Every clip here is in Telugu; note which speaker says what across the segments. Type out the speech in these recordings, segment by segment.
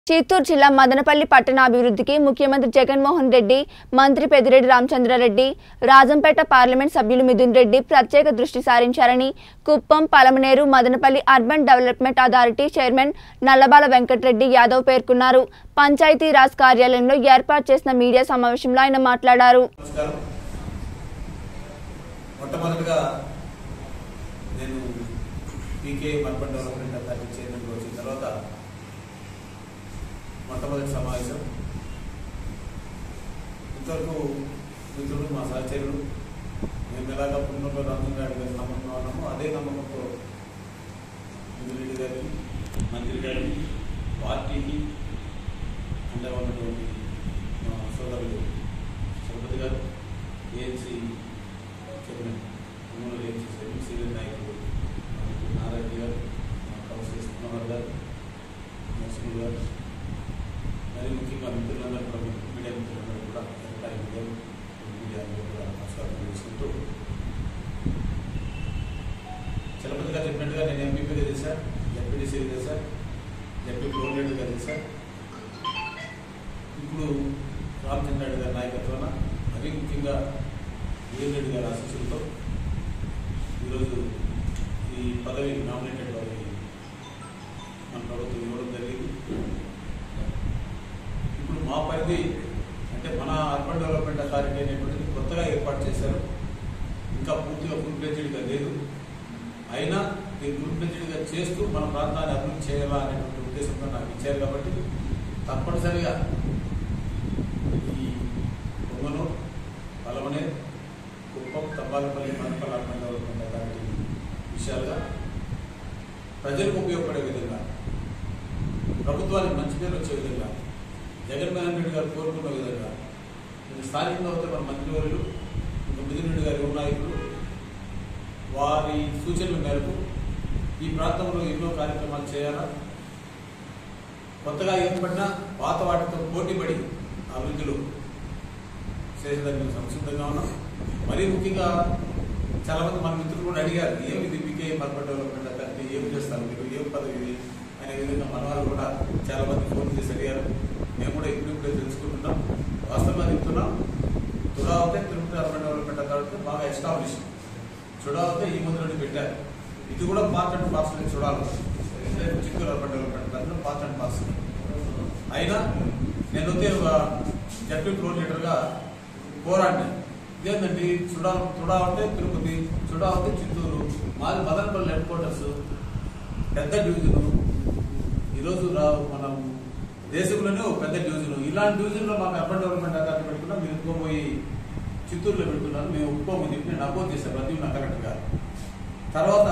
Speaker 1: చిత్తూరు జిల్లా మదనపల్లి పట్టణాభివృద్ధికి ముఖ్యమంత్రి జగన్మోహన్ రెడ్డి మంత్రి పెద్దిరెడ్డి రామచంద్రారెడ్డి రాజంపేట పార్లమెంట్ సభ్యులు మిథున్ రెడ్డి ప్రత్యేక దృష్టి సారించారని Kuppam Palamaneru Madanapalli urban development authority chairman Nallabala Venkatareddy Yadav పేర్కొన్నారు పంచాయతీరాజ్ కార్యాలయంలో ఏర్పాటు చేసిన మీడియా సమావేశంలో ఆయన మాట్లాడారు
Speaker 2: నమస్కారం మొట్టమొదటిగా నేను పీకే అర్బన్ డెవలప్మెంట్ అథారిటీ చైర్మన్గా వచ్చిన తర్వాత మొట్టమొదటి సమావేశం ఇంతవరకు మిత్రుడు మా సహచరుడు మేము ఎలాగ పున్నూరులో రంజన్ గారి గారి నమ్మకంగా ఉన్నామో అదే నమ్మకంతో మిథురెడ్డి గారిని మంత్రి గారిని పార్టీకి అండగా ఉన్నటువంటి మా సోదరులు Chalapathi garu ANC chairman Ammuru ANC chairman senior నాయకులు నారాయణ గారు కౌన్సిలర్ కుమార్ గారు నరసింహ గారు మరి ముఖ్యంగా మిత్రులందరూ కూడా మీడియా మిత్రులందరూ కూడా ఎలక్ట్రానిక్ మీడియా మీడియాలో కూడా నమస్కారం చేసుకుంటూ చలపతి గారు చెప్పినట్టుగా నేను ఎంపీపీగా చేశాను జడ్పీటీసీగా చేశాను జడ్పీ కోఆర్డినేటర్గా చేశాను ఇప్పుడు రామచంద్రారెడ్డి గారి నాయకత్వాన అవి ముఖ్యంగా వీర్ రెడ్డి గారి ఆశీస్సులతో ఈరోజు ఈ పదవి నామినేటెడ్ వారికి మన ప్రభుత్వం ఇవ్వడం జరిగింది ఇప్పుడు మా పరిధి అంటే మన అర్బన్ డెవలప్మెంట్ అథారిటీ అనేటువంటిది కొత్తగా ఏర్పాటు చేశారు ఇంకా పూర్తిగా ఫుల్ ప్లేజెడ్గా లేదు అయినా ఈ ఫుల్ ప్లేజెడ్గా చేస్తూ మన ప్రాంతాన్ని అభివృద్ధి చేయాలా అనేటువంటి ఉద్దేశంతో నాకు ఇచ్చారు కాబట్టి తప్పనిసరిగా ఈ పొంగను పలమనే కుప్పం తబ్బాలపల్లి మనపల్లి అర్బన్ డెవలప్మెంట్ అథారిటీ విషయాలుగా ప్రజలకు ఉపయోగపడే విధంగా ప్రభుత్వానికి మంచి పేరు వచ్చే విధంగా జగన్మోహన్ రెడ్డి గారు కోరుకున్న విధంగా ఇది స్థానికంగా అవుతే మన మంత్రివర్యులు ఇంకా మిథున్ రెడ్డి గారి యువ నాయకులు వారి సూచనల మేరకు ఈ ప్రాంతంలో ఎన్నో కార్యక్రమాలు చేయాలా కొత్తగా ఏర్పడిన పాత వాటితో పోటీపడి అభివృద్ధిలో చేసేదానికి మేము సంసిద్ధంగా ఉన్నాం మరీ ముఖ్యంగా చాలా మంది మన మిత్రులు కూడా అడిగారు ఏమి ఇది పీకే అర్బన్ డెవలప్మెంట్ అథారిటీ ఏం చేస్తారు మీరు ఏం పదవి ఇది అనే విధంగా మన వాళ్ళు కూడా చాలా మంది ఫోన్ చేసి అడిగారు మేము కూడా ఇప్పుడిప్పుడే తెలుసుకుంటున్నాం వాస్తవంగా చెప్తున్నాం తుడావతే తిరుపతి అర్బన్ డెవలప్మెంట్ అథారిటీ బాగా ఎస్టాబ్లిష్ చుడావతే ఈ ముందు పెట్టారు ఇది కూడా పార్ట్ అండ్ పార్సల్ చూడాలి Chittoor urban development authority part and parcel అయినా నేను వచ్చే ఒక జడ్పీ కోఆర్డినేటర్గా పోరాడినాను ఇదేంటంటే చుడా చుడావతే తిరుపతి చుడావతే చిత్తూరు మాది మదనపల్లి హెడ్ క్వార్టర్స్ పెద్ద డివిజన్ ఈరోజు రా మనం దేశంలోనే ఒక పెద్ద డివిజన్ ఇలాంటి డివిజన్లో మాకు అర్బన్ డెవలప్మెంట్ అథారిటీ పెట్టుకున్నా మీరు ఒప్పుకోపోయి చిత్తూరులో పెట్టుకున్నారు మేము ఒప్పుకోమని చెప్పి నేను అపోజ్ చేశాను ప్రతి నా కరెక్ట్గా తర్వాత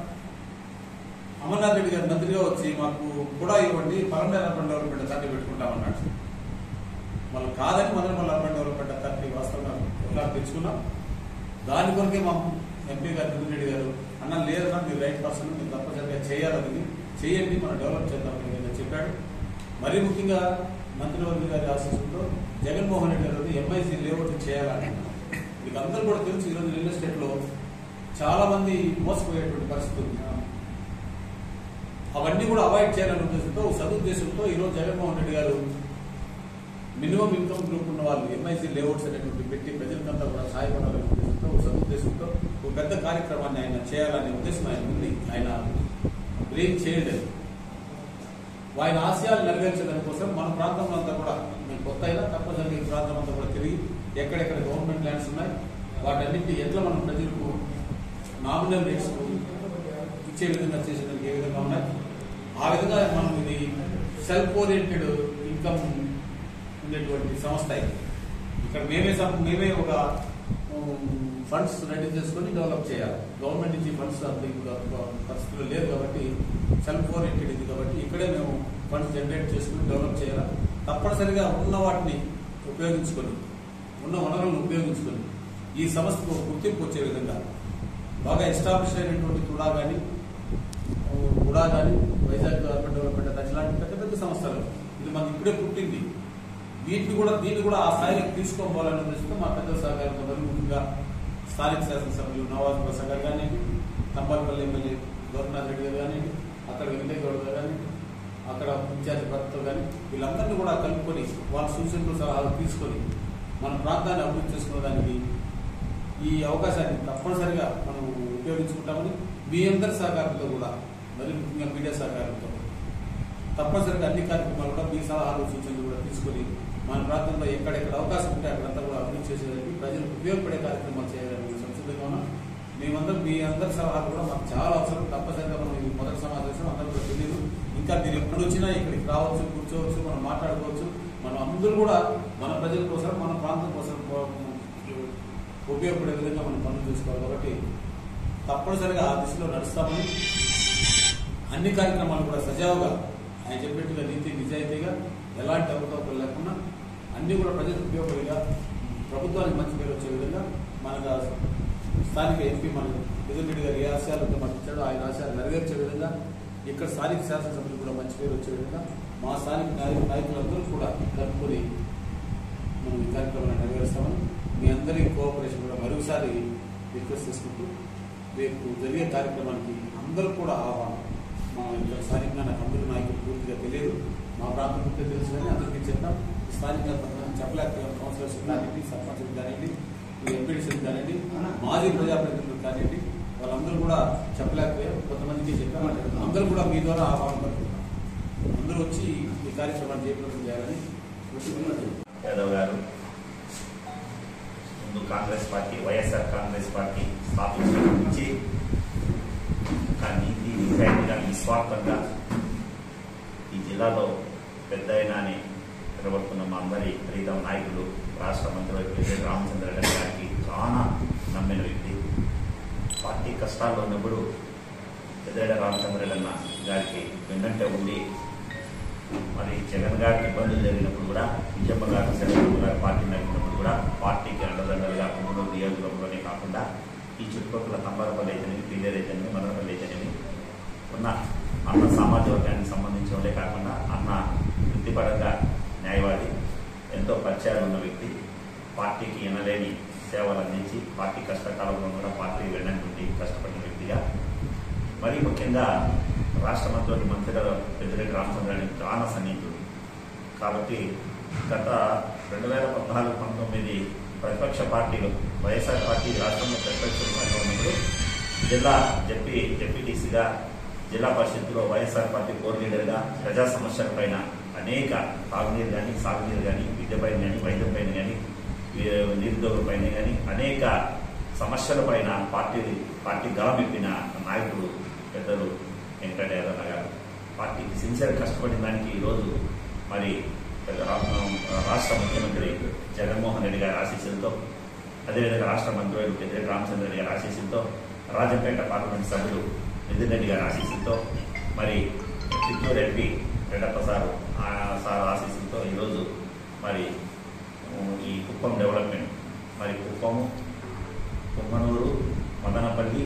Speaker 2: అమర్నాథ్ రెడ్డి గారు మంత్రిగా వచ్చి మాకు కూడా ఇవ్వండి పరమేర అర్బన్ డెవలప్మెంట్ అథారిటీ పెట్టుకుంటామన్నాడు మనం కాదని మనం మళ్ళీ అర్బన్ డెవలప్మెంట్ అథారిటీ వాస్తవంగా ఇలా తెచ్చుకున్నాం దాని కొరకే మా ఎంపీ గారు మిథున్ రెడ్డి గారు అన్న లేదన్నా మీరు రైట్ పర్సన్ మీరు తప్పనిసరిగా చేయాలని చేయండి మనం డెవలప్ చేద్దాం అని విధంగా చెప్పాడు మరీ ముఖ్యంగా మంత్రివర్గ గారి ఆశీస్సులతో జగన్మోహన్ రెడ్డి గారు ఎంఐసీ లేఅవుట్ చేయాలని మీకు అందరూ కూడా తెలుసు ఈరోజు రియల్ ఎస్టేట్ లో చాలా మంది మోసపోయేటువంటి పరిస్థితి ఉంది అవన్నీ కూడా అవాయిడ్ చేయాలనే ఉద్దేశంతో సదుద్దేశంతో ఈరోజు జగన్మోహన్ రెడ్డి గారు మినిమం ఇన్కమ్ గ్రూప్ ఉన్న వాళ్ళు ఎంఐసీ లేఅవుట్స్ అనేటువంటి పెట్టి ప్రజలకంతా కూడా సహాయపడాలనే ఉద్దేశంతో ఒక సదుద్దేశంతో ఒక పెద్ద కార్యక్రమాన్ని ఆయన చేయాలనే ఉద్దేశం ఆయన ఉంది ఆయన బ్రేక్ చేయలేదు ఆయన ఆశయాలు నెరవేర్చడం కోసం మన ప్రాంతంలో అంతా కూడా మేము కొత్త అయినా తప్పనిసరిగా ఈ ప్రాంతం అంతా కూడా తిరిగి ఎక్కడెక్కడ గవర్నమెంట్ ల్యాండ్స్ ఉన్నాయి వాటన్నింటినీ ఎట్లా మనం ప్రజలకు నామినల్ రేట్స్ ఇచ్చే విధంగా చేసేదానికి ఏ విధంగా ఉన్నాయి ఆ విధంగా మనం ఇది సెల్ఫ్ ఓరియంటెడ్ ఇన్కమ్ ఉండేటువంటి సంస్థ ఇది ఇక్కడ మేమే సం- మేమే ఒక ఫండ్స్ రెడీ చేసుకొని డెవలప్ చేయాలి గవర్నమెంట్ నుంచి ఫండ్స్ అంత ఇంకా పరిస్థితులు లేదు కాబట్టి సెల్ఫ్ ఓరియంటెడ్ ఇది కాబట్టి ఇక్కడే మేము ఫండ్స్ జనరేట్ చేసుకుని డెవలప్ చేయాలి తప్పనిసరిగా ఉన్న వాటిని ఉపయోగించుకొని ఉన్న వనరులను ఉపయోగించుకొని ఈ సంస్థకు ఒక గుర్తింపు వచ్చే విధంగా బాగా ఎస్టాబ్లిష్ అయినటువంటి తుడా కానీ ఉడా కానీ వైజాగ్ అర్బన్ డెవలప్మెంట్ అథారిటీ ఇలాంటి పెద్ద పెద్ద సంస్థలు ఇది మనకి ఇప్పుడే పుట్టింది వీటిని కూడా దీన్ని కూడా ఆ స్థాయికి తీసుకోవాలనే ఉద్దేశంతో మా పెద్ద సహకారంతో మరి ముఖ్యంగా స్థానిక శాసనసభ్యులు నవాజ్ ప్రసాద్ గారు కానివ్వండి నంబాలపల్లి ఎమ్మెల్యే గౌరవనాథ్ రెడ్డి గారు కానివ్వండి అక్కడ వెంకటేశ్వర గారు కానివ్వండి అక్కడ ఇన్ఛార్జ్ భక్తులు కానీ వీళ్ళందరినీ కూడా కలుపుకొని వాళ్ళ సూచనలు సలహాలు తీసుకొని మన ప్రాంతాన్ని అభివృద్ధి చేసుకోవడానికి ఈ అవకాశాన్ని తప్పనిసరిగా మనం ఉపయోగించుకుంటామని మీ అందరి సహకారంతో కూడా మరి ముఖ్యంగా మీడియా సహకారంతో తప్పనిసరిగా అన్ని కార్యక్రమాలు కూడా మీ సలహాలు సూచనలు కూడా తీసుకొని మన ప్రాంతంలో ఎక్కడెక్కడ అవకాశం ఉంటే అక్కడంతా కూడా అభివృద్ధి చేసేదానికి ప్రజలకు ఉపయోగపడే కార్యక్రమాలు చేయడానికి సంసిద్ధంగా ఉన్నాం మేమందరం మీ అందరి సలహాలు కూడా మాకు చాలా అవసరం తప్పనిసరిగా మనం ఈ మొదటి సమావేశం అందరూ కూడా తెలియదు ఇంకా మీరు ఎప్పుడు వచ్చినా ఇక్కడికి రావచ్చు కూర్చోవచ్చు మనం మాట్లాడుకోవచ్చు మనం అందరూ కూడా మన ప్రజల కోసం మన ప్రాంతం కోసం ఉపయోగపడే విధంగా మనం పనులు చేసుకోవాలి కాబట్టి తప్పనిసరిగా ఆ దిశలో నడుస్తామని అన్ని కార్యక్రమాలు కూడా సజావుగా ఆయన చెప్పినట్టుగా నీతి నిజాయితీగా ఎలాంటి అవకతవకలు లేకుండా అన్ని కూడా ప్రజలకు ఉపయోగపడేగా ప్రభుత్వానికి మంచి పేరు వచ్చే విధంగా మనకు ఆ స్థానిక ఎంపీ మన మిథున్ రెడ్డి గారు ఏ ఆశయాలతో మనకి ఇచ్చాడో ఆయన ఆశయాలు నెరవేర్చే విధంగా ఇక్కడ స్థానిక శాసనసభ్యులు కూడా మంచి పేరు వచ్చే విధంగా మా స్థానిక నాయకు నాయకులందరూ కూడా కలుపుకొని మనం ఈ కార్యక్రమాన్ని నెరవేరుస్తామని మీ అందరి కోఆపరేషన్ కూడా మరొకసారి రిక్వెస్ట్ చేసుకుంటూ రేపు జరిగే కార్యక్రమానికి అందరూ కూడా ఆహ్వానం మా ఇక్కడ స్థానికంగా నాకు అందరూ నాయకులు పూర్తిగా తెలియదు మా ప్రాంతం పూర్తిగా తెలుసు కానీ అందరికీ చెప్తాం స్థానికంగా కొంతమంది చెప్పలేకపోయాం కౌన్సిలర్స్ కానివ్వండి సర్పంచులు కానివ్వండి ఎంపీడీసీలు కానివ్వండి మాజీ ప్రజాప్రతినిధులు కానివ్వండి వాళ్ళందరూ కూడా చెప్పలేకపోయాం కొంతమందికి చెప్పామంటే అందరూ కూడా మీ ద్వారా ఆహ్వానం పడుతున్నాం అందరూ వచ్చి ఈ కార్యక్రమాన్ని జయప్రదం చేయాలని కోరుకుంటున్నాను.
Speaker 3: యాదవ్ గారు ముందు Congress party YSR Congress party స్థాపించడం నుంచి ఒక నీతి నిజాయితీగా నిస్వార్థంగా ఈ జిల్లాలో పెద్ద అయినాని నిలబడుతున్న మా అందరి ప్రీతం నాయకులు రాష్ట్ర మంత్రి విజయ రామచంద్ర రెడ్డి గారికి చాలా నమ్మిన వ్యక్తి పార్టీ కష్టాల్లో ఉన్నప్పుడు పెద్దరెడ్డి రామచంద్ర రెడ్డి అన్న గారికి వెన్నంటే ఉండి మరి జగన్ గారికి ఇబ్బందులు జరిగినప్పుడు కూడా విజయమ్మ గారు చంద్రబాబు గారు పార్టీ నడిపినప్పుడు కూడా పార్టీకి అండదండలుగా కుటుంబ నియోజకవర్గంలోనే కాకుండా ఈ చుట్టుపక్కల తంబారపల్లి అయితేనేమి పీలేరు అయితేనేమి మదనపల్లి అయితేనేమి ఉన్న అన్న సామాజిక వర్గానికి సంబంధించిన వాళ్ళే కాకుండా అన్న వృత్తిపరంగా న్యాయవాది ఎంతో పరిచయాలు ఉన్న వ్యక్తి పార్టీకి ఎనలేని సేవలు అందించి పార్టీ కష్టకాలంలో కూడా పార్టీ వెన్నంటుండి కష్టపడిన వ్యక్తిగా మరీ ముఖ్యంగా రాష్ట్ర మంత్రి మంత్రిగా పెద్దిరెడ్డి రామచంద్రానికి చాలా సన్నిహితుడు కాబట్టి గత రెండు వేల పద్నాలుగు పంతొమ్మిది ప్రతిపక్ష పార్టీలు వైఎస్ఆర్ పార్టీ రాష్ట్రంలో ప్రతిపక్ష పార్టీ ఉన్నప్పుడు జిల్లా జెపీ జెపీటీసీగా జిల్లా పరిషత్తులో వైఎస్ఆర్ పార్టీ కోర్ లీడర్గా ప్రజా సమస్యల పైన అనేక తాగునీరు కానీ సాగునీరు కానీ విద్యపైన కానీ వైద్యంపైన కానీ నిరుద్యోగంపైన కానీ అనేక సమస్యల పైన పార్టీ పార్టీ గలమెప్పిన నాయకుడు పెద్దలు వెంకట యాదవ్ గారు పార్టీకి సిన్సియర్ కష్టపడిన దానికి ఈరోజు మరి రా- రాష్ట్ర ముఖ్యమంత్రి జగన్మోహన్ రెడ్డి గారి ఆశీస్సులతో అదేవిధంగా రాష్ట్ర మంత్రులు పెద్దిరెడ్డి రామచంద్ర రెడ్డి గారి ఆశీస్సులతో రాజంపేట పార్లమెంట్ సభ్యులు నితిన్ రెడ్డి గారి ఆశీస్సులతో మరి చిత్తూరు ఎంపీ రెడ్డప్ప సారు ఆ సార్ ఆశీస్సులతో ఈరోజు మరి ఉమ్, ఈ కుప్పం డెవలప్మెంట్ మరి కుప్పము కుమ్మనూరు మదనపల్లి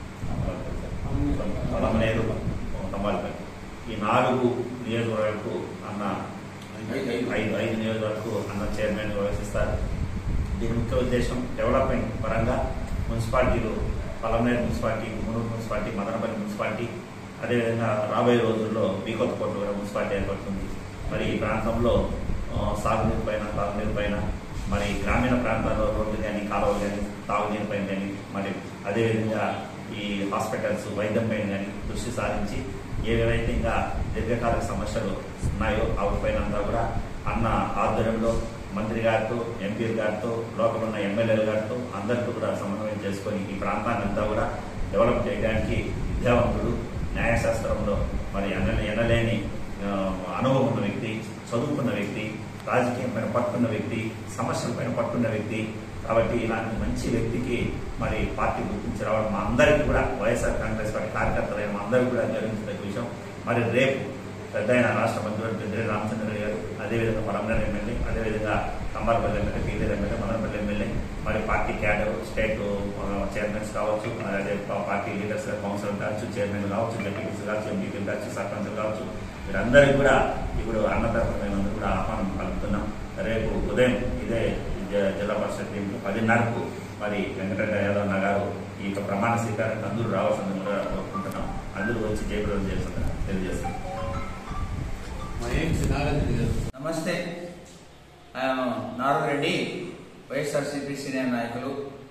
Speaker 3: పలమనేరు తమ్మాలపల్లి ఈ నాలుగు నియోజకవర్గాలకు అన్న ఐదు ఐదు నియోజకవర్గాలకు అన్న చైర్మన్ వ్యవహరిస్తారు దీని ముఖ్య ఉద్దేశం డెవలప్మెంట్ పరంగా మున్సిపాలిటీలు Palamaner municipality Kummanur municipality Madanapalle municipality అదేవిధంగా రాబోయే రోజుల్లో బీకొత్తకోట కూడా మున్సిపాలిటీ ఏర్పడుతుంది మరి ఈ ప్రాంతంలో ఆ, సాగునీరు పైన తాగునీరు పైన మరి గ్రామీణ ప్రాంతాల్లో రోడ్లు కానీ కాలువలు కానీ తాగునీరు పైన కానీ మరి అదేవిధంగా ఈ హాస్పిటల్స్ వైద్యం పైన కానీ దృష్టి సారించి ఏవైతే ఇంకా దీర్ఘకాలిక సమస్యలు ఉన్నాయో వాటిపైన అంతా కూడా అన్న ఆధ్వర్యంలో మంత్రి గారితో ఎంపీ గారితో లోపల ఉన్న ఎమ్మెల్యేల గారితో అందరితో కూడా సమన్వయం చేసుకొని ఈ ప్రాంతాన్ని అంతా కూడా డెవలప్ చేయడానికి విద్యావంతుడు న్యాయశాస్త్రంలో మరి ఎన ఎనలేని ఆ, అనుభవం ఉన్న వ్యక్తి చదువుకున్న వ్యక్తి రాజకీయం పైన పట్టుకున్న వ్యక్తి సమస్యల పైన పట్టుకున్న వ్యక్తి కాబట్టి ఇలాంటి మంచి వ్యక్తికి మరి పార్టీ గుర్తించి రావడం మా అందరికీ కూడా వైఎస్ఆర్ కాంగ్రెస్ పార్టీ కార్యకర్తలైన మా అందరికీ కూడా గర్వించిన విషయం మరి రేపు పెద్ద అయిన రాష్ట్ర మంత్రులు పెద్దిరెడ్డి రామచంద్ర గారు అదేవిధంగా మలందర్ ఎమ్మెల్యే అదేవిధంగా Kambalapalli MLA Piler MLA Madanapalle MLA మరి పార్టీ క్యాడర్ స్టేట్ చైర్మన్స్ కావచ్చు మరి అదే పా- పార్టీ లీడర్స్ కౌన్సిలర్ కావచ్చు చైర్మన్ కావచ్చు డిప్యూటీస్ కావచ్చు ఎంపీలు కావచ్చు సర్పంచులు కావచ్చు వీరందరికీ కూడా ఇప్పుడు అన్న తరఫున మేమందరూ కూడా ఆహ్వానం పలుకుతున్నాం రేపు ఉదయం ఇదే జ- జిల్లా పరిషత్ టీంకు పదిన్నరకు మరి వెంకటరెడ్డి యాదవ్ అన్న గారు ఈ యొక్క ప్రమాణ స్వీకారానికి అందరూ రావాల్సిందని కూడా కోరుకుంటున్నాం అందరూ వచ్చి జయప్రదం చేస్తున్నారు తెలియజేస్తున్నాం
Speaker 2: మహేష్ నారాయణ రెడ్డి గారు
Speaker 4: నమస్తే I'm Narayana Reddy YSRCP senior నాయకులు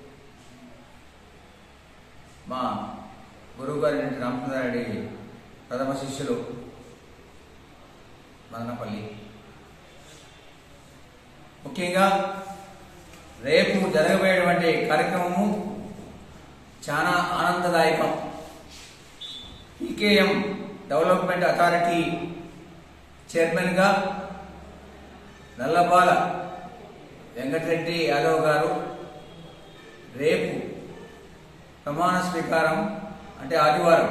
Speaker 4: మా గురువు గారి రామచంద్రారెడ్డి ప్రథమ శిష్యులు మదనపల్లి ముఖ్యంగా రేపు జరగబోయేటువంటి కార్యక్రమము చాలా ఆనందదాయకం ఈకేఎం డెవలప్మెంట్ అథారిటీ చైర్మన్గా నల్లపాల వెంకటరెడ్డి యాదవ్ గారు రేపు ప్రమాణ స్వీకారం అంటే ఆదివారం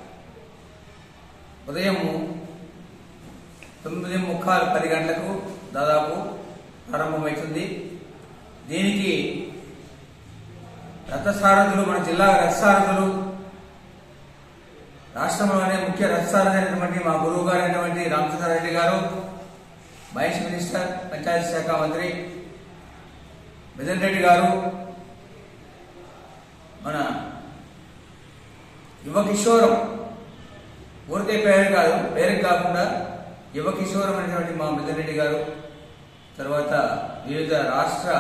Speaker 4: ఉదయం తొమ్మిది ముక్కాలు పది గంటలకు దాదాపు ప్రారంభమవుతుంది దీనికి రథసారథులు మన జిల్లా రథసారథులు రాష్ట్రంలోనే ముఖ్య రథసారథి అయినటువంటి మా గురువు గారు అయినటువంటి రామచంద్రారెడ్డి గారు మైన్స్ మినిస్టర్ పంచాయతీ శాఖ మంత్రి మిథున్ రెడ్డి గారు మన యువ కిషోరం ఊరికే పేరు కాదు పేరుకి కాకుండా యువ కిషోరం అనేటువంటి మా మిథున్ రెడ్డి గారు తర్వాత వివిధ రాష్ట్ర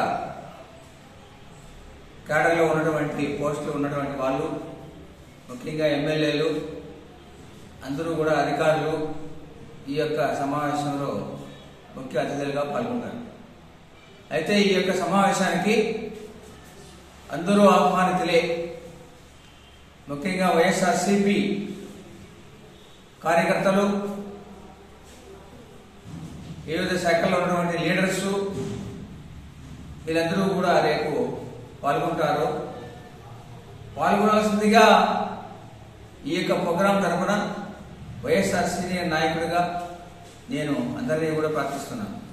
Speaker 4: కేడర్లో ఉన్నటువంటి పోస్టులు ఉన్నటువంటి వాళ్ళు ముఖ్యంగా ఎమ్మెల్యేలు అందరూ కూడా అధికారులు ఈ యొక్క సమావేశంలో ముఖ్య అతిథులుగా పాల్గొన్నారు అయితే ఈ యొక్క సమావేశానికి అందరూ ఆహ్వానితులే ముఖ్యంగా వైఎస్ఆర్సిపి కార్యకర్తలు వివిధ శాఖల్లో ఉన్నటువంటి లీడర్స్ వీళ్ళందరూ కూడా రేపు పాల్గొంటారు పాల్గొనాల్సిందిగా ఈ యొక్క ప్రోగ్రాం తరఫున వైఎస్ఆర్ సీనియర్ నాయకుడిగా నేను అందరినీ కూడా ప్రార్థిస్తున్నాను